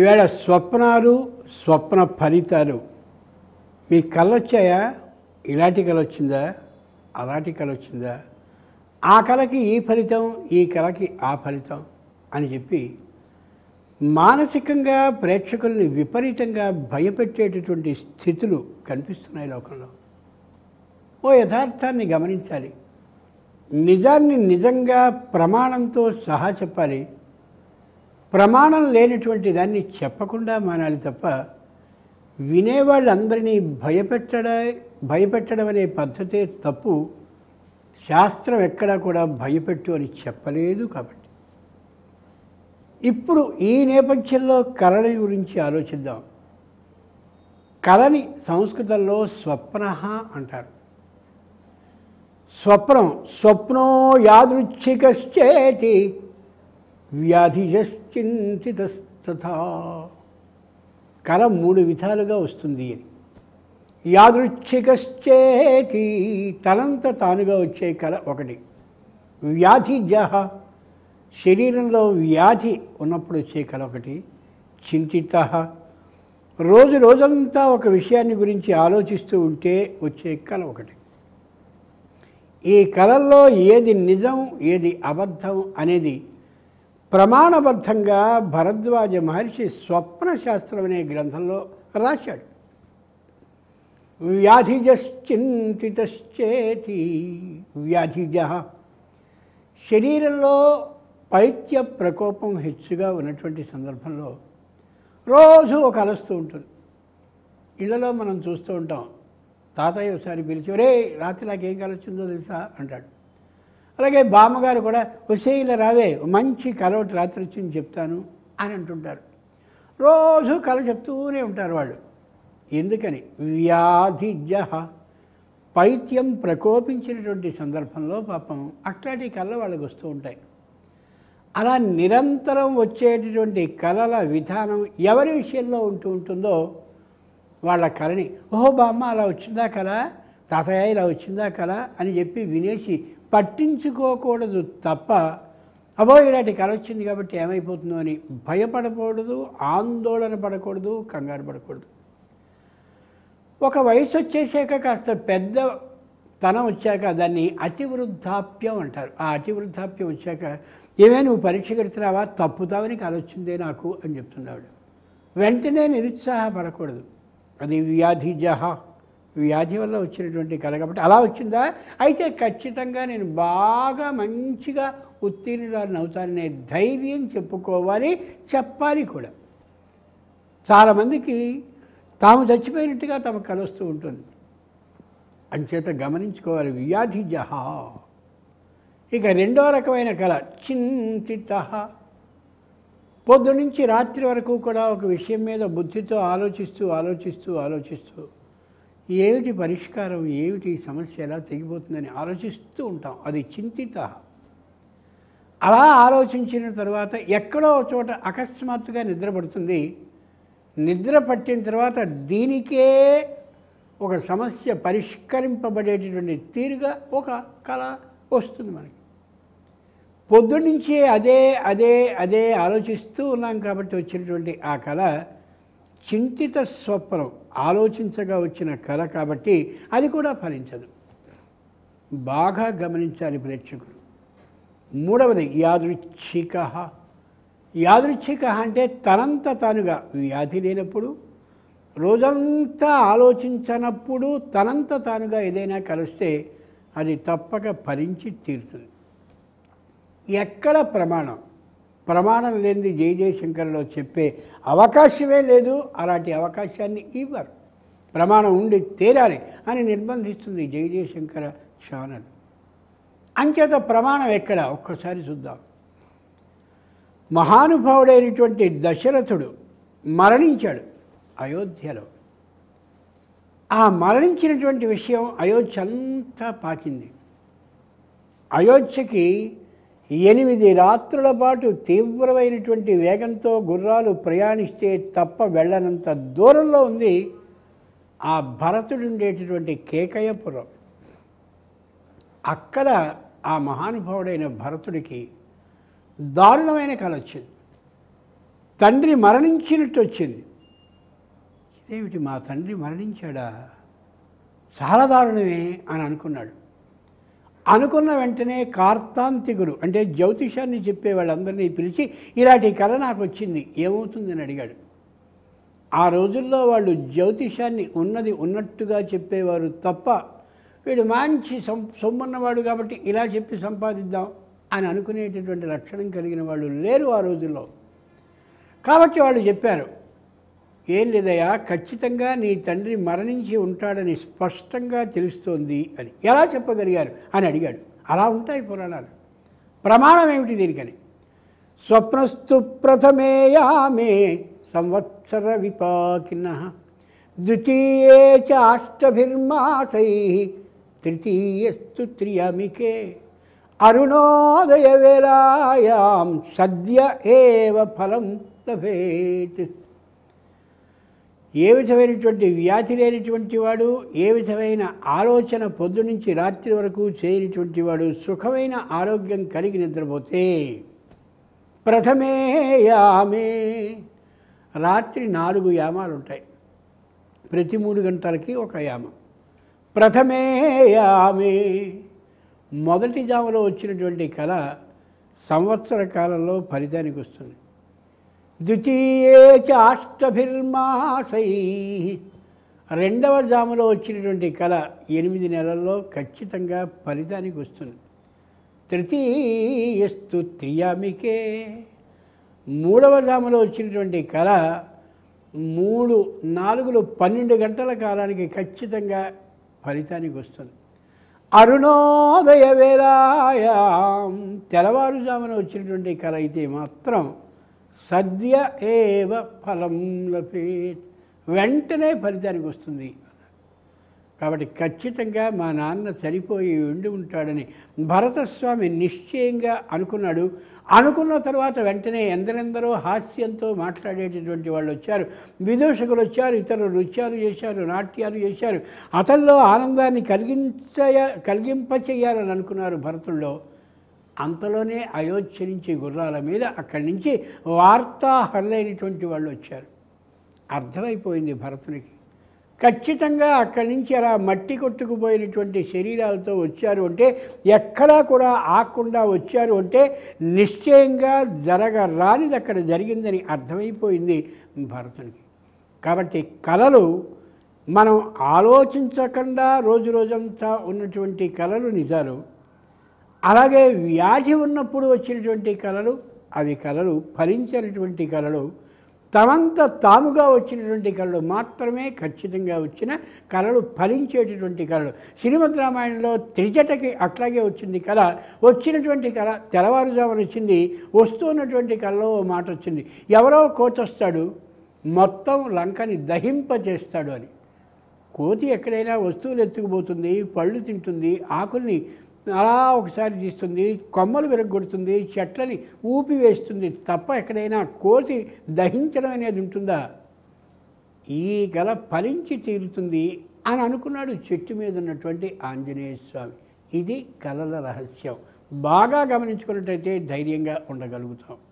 ఈవేళ స్వప్నాలు స్వప్న ఫలితాలు మీ కళ వచ్చాయా ఇలాంటి కళ వచ్చిందా అలాంటి కళ వచ్చిందా ఆ కళకి ఈ ఫలితం ఈ కళకి ఆ ఫలితం అని చెప్పి మానసికంగా ప్రేక్షకుల్ని విపరీతంగా భయపెట్టేటటువంటి స్థితులు కనిపిస్తున్నాయి లోకంలో ఓ యథార్థాన్ని గమనించాలి నిజాన్ని నిజంగా ప్రమాణంతో సహా చెప్పాలి ప్రమాణం లేనటువంటి దాన్ని చెప్పకుండా మానాలి తప్ప వినేవాళ్ళందరినీ భయపెట్టడ భయపెట్టడం అనే పద్ధతే తప్పు శాస్త్రం ఎక్కడా కూడా భయపెట్టు అని చెప్పలేదు కాబట్టి ఇప్పుడు ఈ నేపథ్యంలో కళని గురించి ఆలోచిద్దాం కళని సంస్కృతంలో స్వప్న అంటారు స్వప్నం స్వప్నో యాదృచ్ఛికశ్చేతి వ్యాధిశ్చింతితస్తథా కళ మూడు విధాలుగా వస్తుంది అని యాదృచ్ఛికశ్చేతి తనంత తానుగా వచ్చే కళ ఒకటి వ్యాధిజహ శరీరంలో వ్యాధి ఉన్నప్పుడు వచ్చే కళ ఒకటి చింతిత రోజు రోజంతా ఒక విషయాన్ని గురించి ఆలోచిస్తూ ఉంటే వచ్చే కళ ఒకటి ఈ కళల్లో ఏది నిజం ఏది అబద్ధం అనేది ప్రమాణబద్ధంగా భరద్వాజ మహర్షి స్వప్న శాస్త్రం అనే గ్రంథంలో రాశాడు వ్యాధిజశ్చింతితశ్చేతి వ్యాధిజ శరీరంలో పైత్య ప్రకోపం హెచ్చుగా ఉన్నటువంటి సందర్భంలో రోజు ఒక అలస్తూ ఉంటుంది ఇళ్లలో మనం చూస్తూ ఉంటాం తాతయ్య ఒకసారి పిలిచి ఒరే రాత్రి నాకు ఏం కల వచ్చిందో తెలుసా అంటాడు అలాగే బామ్మగారు కూడా వసే ఇలా రావే మంచి కల ఒకటి రాత్రి వచ్చింది చెప్తాను అని అంటుంటారు రోజు కళ చెప్తూనే ఉంటారు వాళ్ళు ఎందుకని వ్యాధిజ పైత్యం ప్రకోపించినటువంటి సందర్భంలో పాపం అట్లాంటి కళ వాళ్ళకి వస్తూ ఉంటాయి అలా నిరంతరం వచ్చేటటువంటి కళల విధానం ఎవరి విషయంలో ఉంటూ ఉంటుందో వాళ్ళ కళని ఓహో బామ్మ అలా వచ్చిందా కళ తాతయ్య ఇలా వచ్చిందా కళ అని చెప్పి వినేసి పట్టించుకోకూడదు తప్ప అబో ఇలాంటి కళ వచ్చింది కాబట్టి ఏమైపోతుందో అని భయపడకూడదు ఆందోళన పడకూడదు కంగారు పడకూడదు ఒక వయసు వచ్చేసాక కాస్త పెద్ద తనం వచ్చాక దాన్ని అతివృద్ధాప్యం అంటారు ఆ అతివృద్ధాప్యం వచ్చాక ఏమే నువ్వు పరీక్ష కడుతున్నావా తప్పుతావని కల వచ్చిందే నాకు అని చెప్తున్నాడు వెంటనే నిరుత్సాహపడకూడదు అది వ్యాధిజహ వ్యాధి వల్ల వచ్చినటువంటి కళ కాబట్టి అలా వచ్చిందా అయితే ఖచ్చితంగా నేను బాగా మంచిగా ఉత్తీర్ణురాలను అవుతాననే ధైర్యం చెప్పుకోవాలి చెప్పాలి కూడా చాలామందికి తాము చచ్చిపోయినట్టుగా తమ కల వస్తూ ఉంటుంది అంచేత గమనించుకోవాలి వ్యాధిజహ ఇక రెండో రకమైన కళ చింతిత పొద్దు నుంచి రాత్రి వరకు కూడా ఒక విషయం మీద బుద్ధితో ఆలోచిస్తూ ఆలోచిస్తూ ఆలోచిస్తూ ఏమిటి పరిష్కారం ఏమిటి సమస్య ఎలా తెగిపోతుందని ఆలోచిస్తూ ఉంటాం అది చింతిత అలా ఆలోచించిన తర్వాత ఎక్కడో ఒక చోట అకస్మాత్తుగా నిద్రపడుతుంది నిద్ర పట్టిన తర్వాత దీనికే ఒక సమస్య పరిష్కరింపబడేటటువంటి తీరుగా ఒక కళ వస్తుంది మనకి పొద్దున్నుంచి అదే అదే అదే ఆలోచిస్తూ ఉన్నాం కాబట్టి వచ్చినటువంటి ఆ కళ చింతిత స్వప్నం ఆలోచించగా వచ్చిన కళ కాబట్టి అది కూడా ఫలించదు బాగా గమనించాలి ప్రేక్షకులు మూడవది యాదృచ్ఛిక యాదృచ్ఛిక అంటే తనంత తానుగా వ్యాధి లేనప్పుడు రోజంతా ఆలోచించనప్పుడు తనంత తానుగా ఏదైనా కలిస్తే అది తప్పక ఫలించి తీరుతుంది ఎక్కడ ప్రమాణం ప్రమాణం లేనిది జై జయశంకర్లో చెప్పే అవకాశమే లేదు అలాంటి అవకాశాన్ని ఇవ్వరు ప్రమాణం ఉండి తీరాలి అని నిర్బంధిస్తుంది జై జయశంకర ఛానల్ అంచేత ప్రమాణం ఎక్కడ ఒక్కసారి చూద్దాం మహానుభావుడైనటువంటి దశరథుడు మరణించాడు అయోధ్యలో ఆ మరణించినటువంటి విషయం అయోధ్య అంతా పాకింది అయోధ్యకి ఎనిమిది రాత్రుల పాటు తీవ్రమైనటువంటి వేగంతో గుర్రాలు ప్రయాణిస్తే తప్ప వెళ్ళనంత దూరంలో ఉంది ఆ భరతుడు ఉండేటటువంటి కేకయపురం అక్కడ ఆ మహానుభావుడైన భరతుడికి దారుణమైన కళ వచ్చింది తండ్రి మరణించినట్టు వచ్చింది ఇదేమిటి మా తండ్రి మరణించాడా చాలా దారుణమే అని అనుకున్నాడు అనుకున్న వెంటనే కార్తాంతికులు అంటే జ్యోతిషాన్ని చెప్పే వాళ్ళందరినీ పిలిచి ఇలాంటి కళ నాకు వచ్చింది ఏమవుతుందని అడిగాడు ఆ రోజుల్లో వాళ్ళు జ్యోతిషాన్ని ఉన్నది ఉన్నట్టుగా చెప్పేవారు తప్ప వీడు మంచి సం సొమ్మున్నవాడు కాబట్టి ఇలా చెప్పి సంపాదిద్దాం అని అనుకునేటటువంటి లక్షణం కలిగిన వాళ్ళు లేరు ఆ రోజుల్లో కాబట్టి వాళ్ళు చెప్పారు ఏం లేదయ్యా ఖచ్చితంగా నీ తండ్రి మరణించి ఉంటాడని స్పష్టంగా తెలుస్తోంది అని ఎలా చెప్పగలిగారు అని అడిగాడు అలా ఉంటాయి పురాణాలు ప్రమాణం ఏమిటి దీనికని స్వప్నస్తు ప్రథమేయామే సంవత్సర విపాకిన ద్వితీయే చాష్టభిర్మాసై తృతీయస్తు త్రియమికే అరుణోదయ వేళాయాం సద్య ఏవ ఫలం లభేత్ ఏ విధమైనటువంటి వ్యాధి లేనిటువంటి వాడు ఏ విధమైన ఆలోచన పొద్దు నుంచి రాత్రి వరకు చేయనటువంటి వాడు సుఖమైన ఆరోగ్యం కలిగి నిద్రపోతే ప్రథమే యామే రాత్రి నాలుగు యామాలు ఉంటాయి ప్రతి మూడు గంటలకి ఒక యామం ప్రథమే యామే మొదటి జామలో వచ్చినటువంటి కళ సంవత్సర కాలంలో ఫలితానికి వస్తుంది ద్వితీయే చాష్టభిర్మాసై రెండవ జాములో వచ్చినటువంటి కళ ఎనిమిది నెలల్లో ఖచ్చితంగా ఫలితానికి వస్తుంది తృతీయస్తు త్రియామికే మూడవ జాములో వచ్చినటువంటి కళ మూడు నాలుగులు పన్నెండు గంటల కాలానికి ఖచ్చితంగా ఫలితానికి వస్తుంది అరుణోదయ వేళాయాం తెల్లవారుజామున వచ్చినటువంటి కళ అయితే మాత్రం సద్య ఏవ ఫలం లభేత్ వెంటనే ఫలితానికి వస్తుంది కాబట్టి ఖచ్చితంగా మా నాన్న చనిపోయి ఉండి ఉంటాడని భరతస్వామి నిశ్చయంగా అనుకున్నాడు అనుకున్న తర్వాత వెంటనే ఎందరెందరో హాస్యంతో మాట్లాడేటటువంటి వాళ్ళు వచ్చారు విదూషకులు వచ్చారు ఇతరులు నృత్యాలు చేశారు నాట్యాలు చేశారు అతనిలో ఆనందాన్ని కలిగించయ కలిగింపచేయాలని అనుకున్నారు భరతుల్లో అంతలోనే అయోధ్య నుంచి గుర్రాల మీద అక్కడి నుంచి వార్తాహరులైనటువంటి వాళ్ళు వచ్చారు అర్థమైపోయింది భరతునికి ఖచ్చితంగా అక్కడి నుంచి అలా మట్టి కొట్టుకుపోయినటువంటి శరీరాలతో వచ్చారు అంటే ఎక్కడా కూడా ఆకుండా వచ్చారు అంటే నిశ్చయంగా జరగరానిది అక్కడ జరిగిందని అర్థమైపోయింది భరతునికి కాబట్టి కళలు మనం ఆలోచించకుండా రోజు రోజంతా ఉన్నటువంటి కళలు నిజాలు అలాగే వ్యాధి ఉన్నప్పుడు వచ్చినటువంటి కళలు అవి కళలు ఫలించినటువంటి కళలు తమంత తాముగా వచ్చినటువంటి కళలు మాత్రమే ఖచ్చితంగా వచ్చిన కళలు ఫలించేటటువంటి కళలు శ్రీమద్ రామాయణంలో త్రిజటకి అట్లాగే వచ్చింది కళ వచ్చినటువంటి కళ తెల్లవారుజామున వచ్చింది వస్తున్నటువంటి కళలో ఓ మాట వచ్చింది ఎవరో కోతొస్తాడు మొత్తం లంకని దహింపచేస్తాడు అని కోతి ఎక్కడైనా వస్తువులు ఎత్తుకుపోతుంది పళ్ళు తింటుంది ఆకుల్ని అలా ఒకసారి తీస్తుంది కొమ్మలు విరగొడుతుంది చెట్లని ఊపివేస్తుంది తప్ప ఎక్కడైనా కోతి దహించడం అనేది ఉంటుందా ఈ గల ఫలించి తీరుతుంది అని అనుకున్నాడు చెట్టు మీద ఉన్నటువంటి ఆంజనేయ స్వామి ఇది కళల రహస్యం బాగా గమనించుకున్నట్టయితే ధైర్యంగా ఉండగలుగుతాం